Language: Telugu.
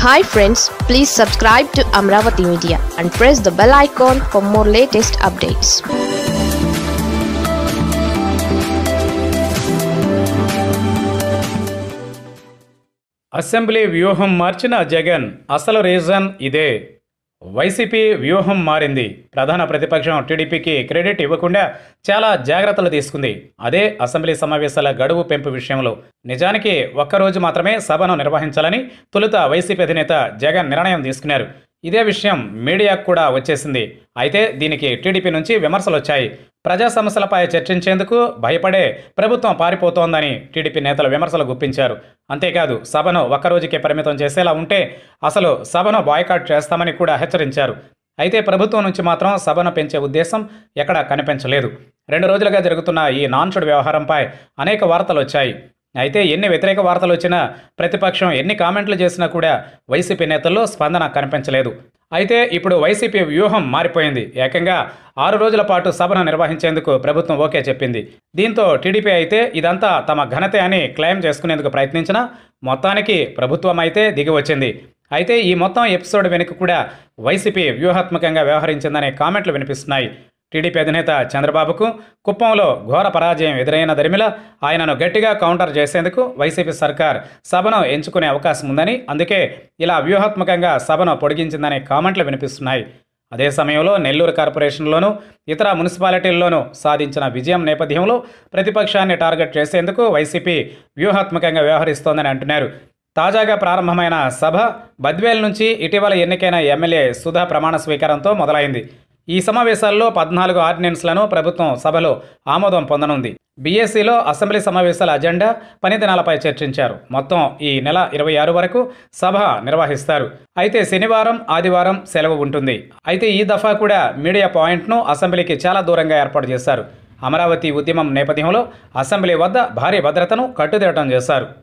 hi friends please subscribe to Amaravati media and press the bell icon for more latest updates assembly వ్యూహం మార్చిన జగన్ అసలు రీజన్ ఇదే వైసీపీ వ్యూహం మారింది ప్రధాన ప్రతిపక్షం టీడీపీకి క్రెడిట్ ఇవ్వకుండా చాలా జాగ్రత్తలు తీసుకుంది అదే అసెంబ్లీ సమావేశాల గడువు పెంపు విషయంలో నిజానికి ఒక్కరోజు మాత్రమే సభను నిర్వహించాలని తొలుత వైసీపీ అధినేత జగన్ నిర్ణయం తీసుకున్నారు ఇదే విషయం మీడియాకు కూడా వచ్చేసింది అయితే దీనికి టీడీపీ నుంచి విమర్శలు వచ్చాయి ప్రజా సమస్యలపై చర్చించేందుకు భయపడే ప్రభుత్వం పారిపోతోందని టీడీపీ నేతలు విమర్శలు గుప్పించారు అంతేకాదు సభను ఒక్కరోజుకే పరిమితం చేసేలా ఉంటే అసలు సభను బాయ్కాట్ చేస్తామని కూడా హెచ్చరించారు అయితే ప్రభుత్వం నుంచి మాత్రం సభను పెంచే ఉద్దేశం ఎక్కడా కనిపించలేదు రెండు రోజులుగా జరుగుతున్న ఈ నాన్షుడ్ వ్యవహారంపై అనేక వార్తలు వచ్చాయి అయితే ఎన్ని వ్యతిరేక వార్తలు వచ్చినా ప్రతిపక్షం ఎన్ని కామెంట్లు చేసినా కూడా వైసీపీ నేతల్లో స్పందన కనిపించలేదు అయితే ఇప్పుడు వైసీపీ వ్యూహం మారిపోయింది ఏకంగా ఆరు రోజుల పాటు సభను నిర్వహించేందుకు ప్రభుత్వం ఓకే చెప్పింది దీంతో టీడీపీ అయితే ఇదంతా తమ ఘనతే అని క్లెయిమ్ చేసుకునేందుకు ప్రయత్నించినా మొత్తానికి ప్రభుత్వం అయితే దిగి వచ్చింది అయితే ఈ మొత్తం ఎపిసోడ్ వెనుక కూడా వైసీపీ వ్యూహాత్మకంగా వ్యవహరించిందనే కామెంట్లు వినిపిస్తున్నాయి టీడీపీ అధినేత చంద్రబాబుకు కుప్పంలో ఘోర పరాజయం ఎదురైన దరిమిల ఆయనను గట్టిగా కౌంటర్ చేసేందుకు వైసీపీ సర్కార్ సభను ఎంచుకునే అవకాశం ఉందని అందుకే ఇలా వ్యూహాత్మకంగా సభను పొడిగించిందనే కామెంట్లు వినిపిస్తున్నాయి అదే సమయంలో నెల్లూరు కార్పొరేషన్లోనూ ఇతర మున్సిపాలిటీల్లోనూ సాధించిన విజయం నేపథ్యంలో ప్రతిపక్షాన్ని టార్గెట్ చేసేందుకు వైసీపీ వ్యూహాత్మకంగా వ్యవహరిస్తోందని అంటున్నారు తాజాగా ప్రారంభమైన సభ బద్వేల్ నుంచి ఇటీవల ఎన్నికైన ఎమ్మెల్యే సుధా ప్రమాణ స్వీకారంతో మొదలైంది ఈ సమావేశాల్లో పద్నాలుగు ఆర్డినెన్స్లను ప్రభుత్వం సభలో ఆమోదం పొందనుంది బీఎస్సీలో అసెంబ్లీ సమావేశాల అజెండా పని దినాలపై చర్చించారు మొత్తం ఈ నెల ఇరవై ఆరు వరకు సభ నిర్వహిస్తారు అయితే శనివారం ఆదివారం సెలవు ఉంటుంది అయితే ఈ దఫా కూడా మీడియా పాయింట్ను అసెంబ్లీకి చాలా దూరంగా ఏర్పాటు చేశారు అమరావతి ఉద్యమం నేపథ్యంలో అసెంబ్లీ వద్ద భారీ భద్రతను కట్టుదిట్టం చేశారు